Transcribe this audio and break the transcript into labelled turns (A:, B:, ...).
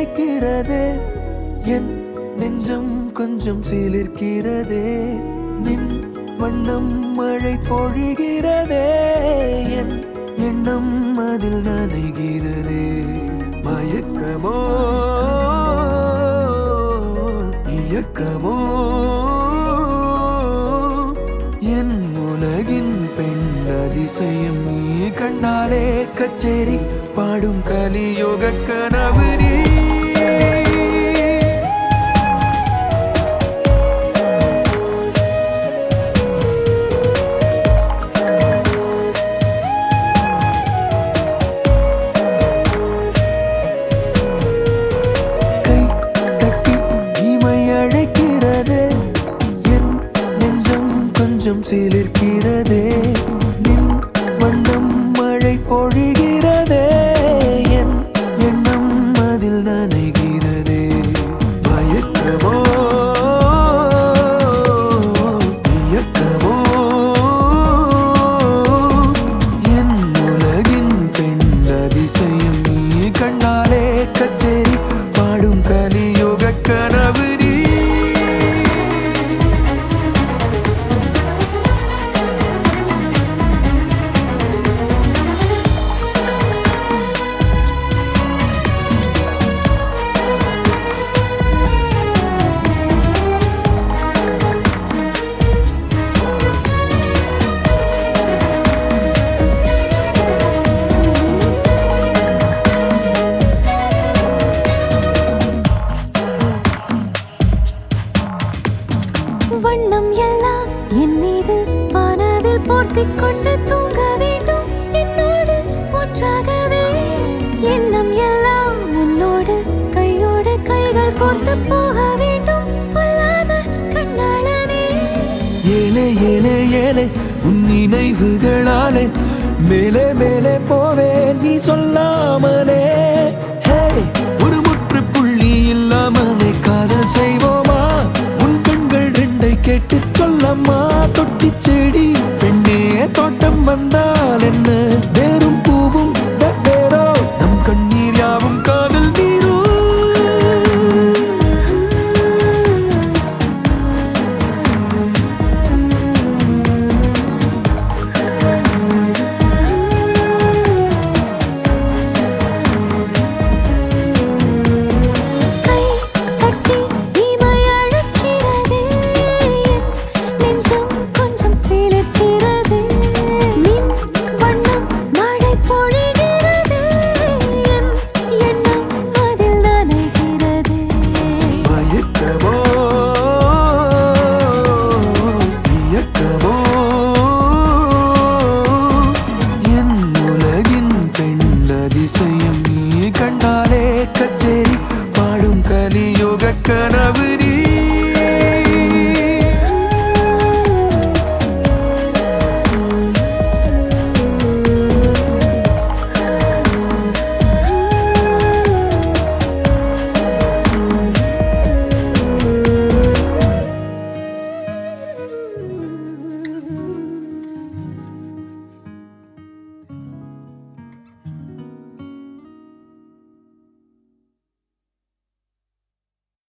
A: அழைக்கிறதே என் நெஞ்சம் கொஞ்சம் சிலிர்க்கிறதே நின் வண்ணம் மழை பொழிகிறதே என் எண்ணம் அதில் நனைகிறதே மயக்கமோ இயக்கமோ என் உலகின் பெண் அதிசயம் நீ கண்ணாலே கச்சேரி பாடும் கலியோக கனவு நீ கை தட்டி இமை அழைக்கிறதே என் நெஞ்சம் கொஞ்சம் சிலிர்க்கிறதே நின் வண்ணம் மழை பொழிகிறதே என் எண்ணம் அதில் நனைகிறதே மயக்கமோ இயக்கமோ என் உலகின் பெண் அதிசயம் நீ கண்ணாலே கச்சேரி பாடும் கலியோக கனவு நீ
B: வண்ணம் எல்லாம் என் மீது வானவில் போர்த்திக் கொண்டு தூங்க வேண்டும் என்னோடு ஒன்றாகவே எண்ணம் எல்லாம் உன்னோடு கையோடு கைகள் கோர்த்து போக வேண்டும் பொல்லாத கண்ணாளனே
A: ஏலே ஏலே ஏலே உன் நினைவுகளாலே மேலே மேலே போவே நீ சொல்லாமலே ஹே, ஒரு முற்றுப்புள்ளி இல்லாமலே காதல் செய்வோமா உன் கண்கள் ரெண்டை கேட்டு சொல்லம்மா தொட்டி செடி பெண்ணே தோட்டம் வந்தால் என்ன வேறும் பூவும் வெவ்வேறோ நம் கண்ணீர் யாவும் காதல் நீரோ
B: கை தட்டி இமை அழைக்கிறதே என் நெஞ்சம் கொஞ்சம் சிலிர்க்கிறது நின் வண்ணம் மழை பொழிகிறது என் எண்ணம் அதில் நனைகிறது
A: மயக்கமோ இயக்கமோ என் உலகின் பெண் அதிசயம் நீ கண்டாலே கச்சேரி பாடும் கலியோக கனவு நீ